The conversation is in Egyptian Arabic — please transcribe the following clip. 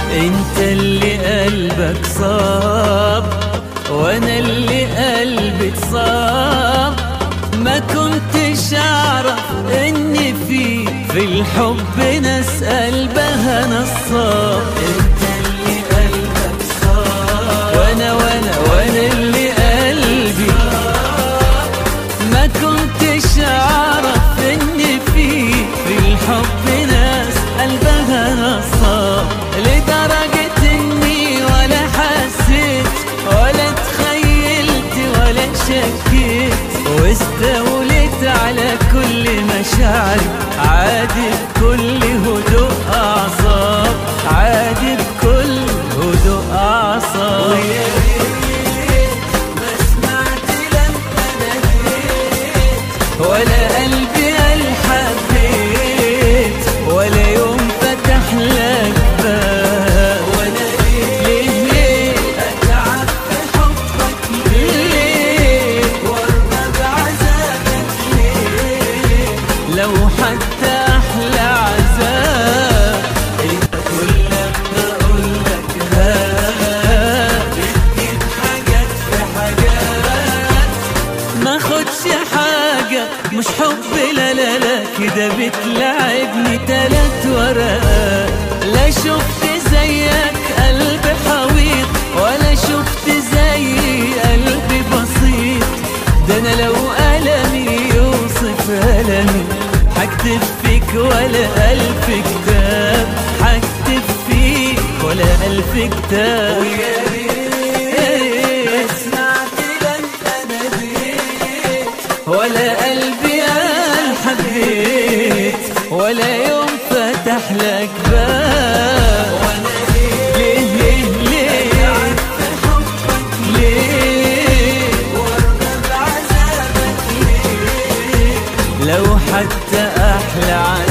انت اللي قلبك صاب وانا اللي قلبي اتصاب ما كنتش اعرف ان في في الحب ناس قلبها نصاب انت اللي قلبك صاب وانا وانا وانا اللي قلبي ما كنتش اعرف ان في في الحب ناس قلبها نصاب لدرجة اني ولا حسيت ولا تخيلت ولا شكيت واستوليت على كل مشاعري عادي بكل هدوء اعصاب عادي بكل هدوء اعصاب ويا ريت ما سمعت لما ناديت ولا قلبي قال حبيت ولا يوم فتح لك باب وانا ليه ليه اتعب في حبك ليه وارضى بعذابك ليه لو حتى احلى عذاب انت كل ما اقول لك ها بتجيب حاجات في حاجات ما خدش حاجة مش حب لا لا لا كده بتلعبني تلات ورقات لا شفت زيك قلب حويط ولا شفت زي قلبي بسيط ده انا لو ألمي يوصف ألمي هكتب فيك ولا ألف كتاب هكتب فيك ولا ألف كتاب ويا ريت سمعت لما ناديت ولا قلبي قال حبيت ولا يوم فتح لك باب وانا ليه ليه ليه ليه وارضى بعذابك ليه لو حتى احلى عذاب